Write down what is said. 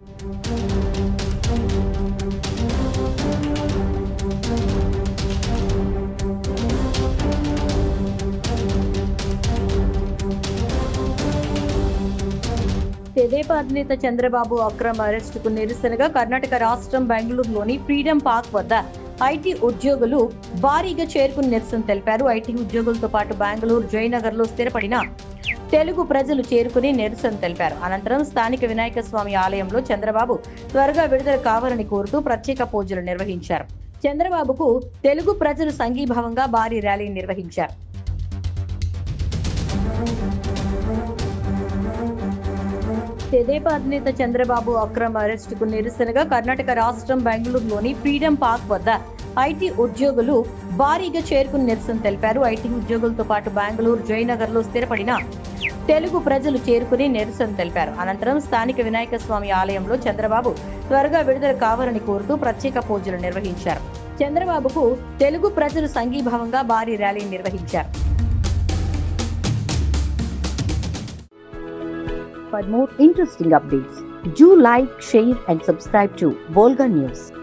తెదేపా అధినేత చంద్రబాబు అక్రమ అరెస్టుకు నిరసనగా కర్ణాటక రాష్ట్రం బెంగళూరులోని ఫ్రీడమ్ పార్క్ వద్ద ఐటీ ఉద్యోగులు భారీగా చేరుకుని నిరసన తెలిపారు ఐటీ ఉద్యోగులతో పాటు బెంగళూరు జయనగర్ లో స్థిరపడిన తెలుగు ప్రజలు చేరుకుని నిరసన తెలిపారు అనంతరం స్థానిక వినాయక స్వామి ఆలయంలో చంద్రబాబు త్వరగా విడుదల కావాలని కోరుతూ ప్రత్యేక పూజలు నిర్వహించారు చంద్రబాబుకు తెలుగు ప్రజలు సంఘీభావంగా భారీ ర్యాలీ నిర్వహించారు తెదేపా అధినేత చంద్రబాబు అక్రమ అరెస్టుకు నిరసనగా కర్ణాటక రాష్ట్రం బెంగళూరులోని ఫ్రీడమ్ పార్క్ వద్ద ఐటీ ఉద్యోగులు భారీగా చేరుకుని నిరసన తెలిపారు ఐటీ ఉద్యోగులతో పాటు బెంగళూరు జయనగర్ లో స్థిరపడిన తెలుగు ప్రజలు చేరుకుని నిరసన తెలిపారు అనంతరం స్థానిక వినాయక స్వామి ఆలయంలో చంద్రబాబు త్వరగా విడుదల కావాలని కోరుతూ ప్రత్యేక పూజలు నిర్వహించారు చంద్రబాబుకు తెలుగు ప్రజలు సంఘీభావంగా భారీ ర్యాలీ నిర్వహించారు For more interesting updates, do like, share, and subscribe to Volga News.